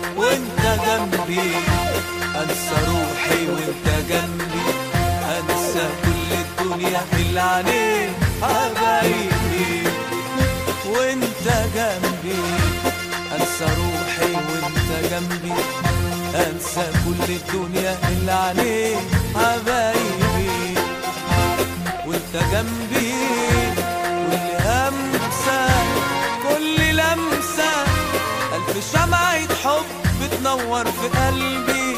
وانت جنبي انسى روحي وانت جنبي انسى كل الدنيا اللي عليك حبايبي وانت جنبي انسى روحي وانت جنبي انسى كل الدنيا اللي عليك حبايبي وانت جنبي كل همسة كل لمسة ألف شمعة حب تنور في قلبي